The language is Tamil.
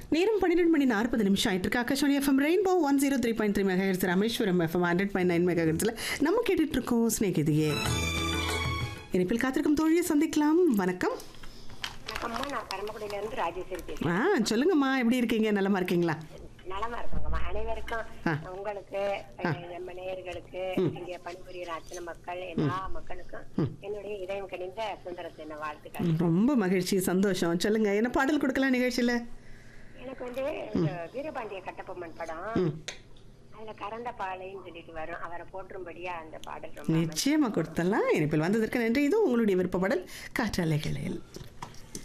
நேரம் பன்னிரெண்டு மணி நாற்பது நிமிஷம் ஆயிட்டு இருக்கு Akashvani FM rainbow one zero three point three megahertz Rameswaram FM hundred point nine மெகா ஹெட்ஸில் நம்ம கேட்டுட்டு இருக்கோம் ஸ்நேகிதியே இனிப்பில் காத்திருக்கும் தோழியை சந்திக்கலாம் வணக்கம் வணக்கம்மா நான் பரமக்குடியில இருந்து ராஜேஸ்வரி பேசுறேன் ஆ சொல்லுங்கம்மா எப்படி இருக்கீங்க நலமா இருக்கீங்களா நலமா இருக்கோங்கம்மா அனைவருக்கும் ஆ. உங்களுக்கு அஹ், நம்ம நேயர்களுக்கு இங்க பணிபுரிகிற அத்தனை மக்கள் எல்லா மக்களுக்கும் என்னுடைய இதயம் கணிந்த சுந்தர தின வாழ்த்துக்கள் ரொம்ப மகிழ்ச்சி சந்தோஷம் சொல்லுங்க என்ன பாடல் கொடுக்கலாம் நிகழ்ச்சியில் எனக்கு வந்து இந்த வீரபாண்டிய கட்டபொம்மன் படம் அதுல கறந்த பாலைன்னு சொல்லிட்டு வரும் அவரை போற்றும்படியா அந்த பாடல் ரொம்ப நிச்சயமா கொடுத்தலாம் இனிப்பில் வந்ததற்கு நன்றி இது உங்களுடைய விருப்ப பாடல் காற்றாலைகளில்